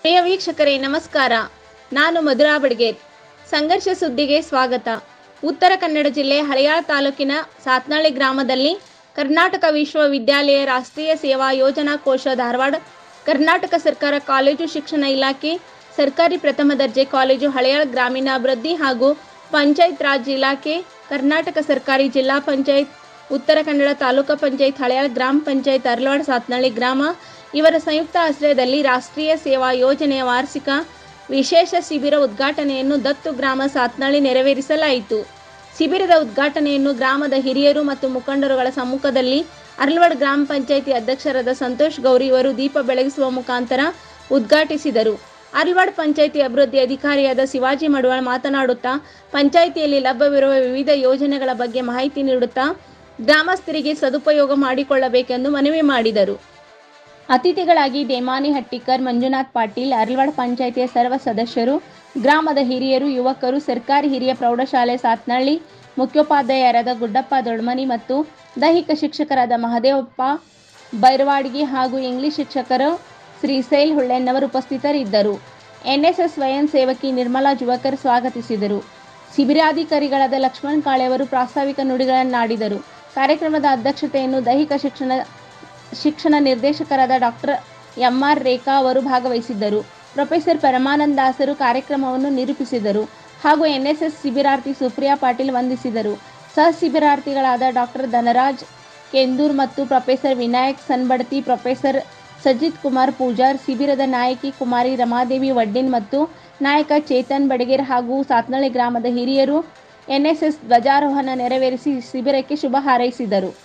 ಪ್ರಿಯ ವೀಕ್ಷಕರೇ ನಮಸ್ಕಾರ ನಾನು ಮಧುರಾ ಬಡ್ಗೇರ್ ಸಂಘರ್ಷ ಸುದ್ದಿಗೆ ಸ್ವಾಗತ ಉತ್ತರ ಕನ್ನಡ ಜಿಲ್ಲೆ ಹಳಿಯಾಳ ತಾಲೂಕಿನ ಸಾತ್ನಳ್ಳಿ ಗ್ರಾಮದಲ್ಲಿ ಕರ್ನಾಟಕ ವಿಶ್ವವಿದ್ಯಾಲಯ ರಾಷ್ಟ್ರೀಯ ಸೇವಾ ಯೋಜನಾ ಕೋಶ ಧಾರವಾಡ ಕರ್ನಾಟಕ ಸರ್ಕಾರ ಕಾಲೇಜು ಶಿಕ್ಷಣ ಇಲಾಖೆ ಸರ್ಕಾರಿ ಪ್ರಥಮ ದರ್ಜೆ ಕಾಲೇಜು ಹಳೆಯಾಳ ಗ್ರಾಮೀಣಾಭಿವೃದ್ಧಿ ಹಾಗೂ ಪಂಚಾಯತ್ ರಾಜ್ ಇಲಾಖೆ ಕರ್ನಾಟಕ ಸರ್ಕಾರಿ ಜಿಲ್ಲಾ ಪಂಚಾಯತ್ ಉತ್ತರ ಕನ್ನಡ ತಾಲೂಕು ಪಂಚಾಯತ್ ಹಳೆಯಾಳ ಗ್ರಾಮ ಪಂಚಾಯತ್ ಅರ್ಲವಾಡ ಸಾತ್ನಳ್ಳಿ ಗ್ರಾಮ ಇವರ ಸಂಯುಕ್ತ ಆಶ್ರಯದಲ್ಲಿ ರಾಷ್ಟ್ರೀಯ ಸೇವಾ ಯೋಜನೆಯ ವಾರ್ಷಿಕ ವಿಶೇಷ ಶಿಬಿರ ಉದ್ಘಾಟನೆಯನ್ನು ದತ್ತು ಗ್ರಾಮ ಸಾತ್ನಳ್ಳಿ ನೆರವೇರಿಸಲಾಯಿತು ಶಿಬಿರದ ಉದ್ಘಾಟನೆಯನ್ನು ಗ್ರಾಮದ ಹಿರಿಯರು ಮತ್ತು ಮುಖಂಡರುಗಳ ಸಮ್ಮುಖದಲ್ಲಿ ಅರ್ಲವಾಡ್ ಗ್ರಾಮ ಪಂಚಾಯಿತಿ ಅಧ್ಯಕ್ಷರಾದ ಸಂತೋಷ್ ಗೌರಿ ಇವರು ದೀಪ ಬೆಳಗಿಸುವ ಮುಖಾಂತರ ಉದ್ಘಾಟಿಸಿದರು ಅರ್ಲವಾಡ್ ಪಂಚಾಯಿತಿ ಅಭಿವೃದ್ಧಿ ಅಧಿಕಾರಿಯಾದ ಶಿವಾಜಿ ಮಡವಾಳ್ ಮಾತನಾಡುತ್ತಾ ಪಂಚಾಯಿತಿಯಲ್ಲಿ ಲಭ್ಯವಿರುವ ವಿವಿಧ ಯೋಜನೆಗಳ ಬಗ್ಗೆ ಮಾಹಿತಿ ನೀಡುತ್ತಾ ಗ್ರಾಮಸ್ಥರಿಗೆ ಸದುಪಯೋಗ ಮಾಡಿಕೊಳ್ಳಬೇಕೆಂದು ಮನವಿ ಮಾಡಿದರು ಅತಿಥಿಗಳಾಗಿ ದೇಮಾನಿ ಹಟ್ಟಿಕರ್ ಮಂಜುನಾಥ್ ಪಾಟೀಲ್ ಅರ್ಲವಾಡ್ ಪಂಚಾಯಿತಿಯ ಸರ್ವ ಸದಸ್ಯರು ಗ್ರಾಮದ ಹಿರಿಯರು ಯುವಕರು ಸರ್ಕಾರಿ ಹಿರಿಯ ಪ್ರೌಢಶಾಲೆ ಸಾತ್ನಳ್ಳಿ ಮುಖ್ಯೋಪಾಧ್ಯಾಯರಾದ ಗುಡ್ಡಪ್ಪ ದೊಡ್ಮನಿ ಮತ್ತು ದೈಹಿಕ ಶಿಕ್ಷಕರಾದ ಮಹದೇವಪ್ಪ ಬೈರವಾಡ್ಗಿ ಹಾಗೂ ಇಂಗ್ಲಿಷ್ ಶಿಕ್ಷಕರು ಶ್ರೀಶೈಲ್ ಹುಳ್ಳೆನ್ನವರು ಉಪಸ್ಥಿತರಿದ್ದರು ಎನ್ಎಸ್ಎಸ್ ಸ್ವಯಂ ಸೇವಕಿ ನಿರ್ಮಲಾ ಜುವಕರ್ ಸ್ವಾಗತಿಸಿದರು ಶಿಬಿರಾಧಿಕಾರಿಗಳಾದ ಲಕ್ಷ್ಮಣ್ ಕಾಳೆಯವರು ಪ್ರಾಸ್ತಾವಿಕ ನುಡಿಗಳನ್ನಾಡಿದರು ಕಾರ್ಯಕ್ರಮದ ಅಧ್ಯಕ್ಷತೆಯನ್ನು ದೈಹಿಕ ಶಿಕ್ಷಣ ಶಿಕ್ಷಣ ನಿರ್ದೇಶಕರಾದ ಡಾಕ್ಟರ್ ಎಂಆರ್ ರೇಖಾ ಅವರು ಭಾಗವಹಿಸಿದ್ದರು ಪ್ರೊಫೆಸರ್ ಪರಮಾನಂದ ದಾಸರು ಕಾರ್ಯಕ್ರಮವನ್ನು ನಿರೂಪಿಸಿದರು ಹಾಗೂ ಎನ್ಎಸ್ಎಸ್ ಶಿಬಿರಾರ್ಥಿ ಸುಪ್ರಿಯಾ ಪಾಟೀಲ್ ವಂದಿಸಿದರು ಸಹ ಶಿಬಿರಾರ್ಥಿಗಳಾದ ಡಾಕ್ಟರ್ ಧನರಾಜ್ ಕೆಂದೂರ್ ಮತ್ತು ಪ್ರೊಫೆಸರ್ ವಿನಾಯಕ್ ಸನ್ಬಡ್ತಿ ಪ್ರೊಫೆಸರ್ ಸಜಿತ್ ಕುಮಾರ್ ಪೂಜಾರ್ ಶಿಬಿರದ ನಾಯಕಿ ಕುಮಾರಿ ರಮಾದೇವಿ ವಡ್ಡಿನ್ ಮತ್ತು ನಾಯಕ ಚೇತನ್ ಬಡಗೇರ್ ಹಾಗೂ ಸಾತ್ನಳ್ಳಿ ಗ್ರಾಮದ ಹಿರಿಯರು ಎನ್ಎಸ್ಎಸ್ ಧ್ವಜಾರೋಹಣ ನೆರವೇರಿಸಿ ಶಿಬಿರಕ್ಕೆ ಶುಭ ಹಾರೈಸಿದರು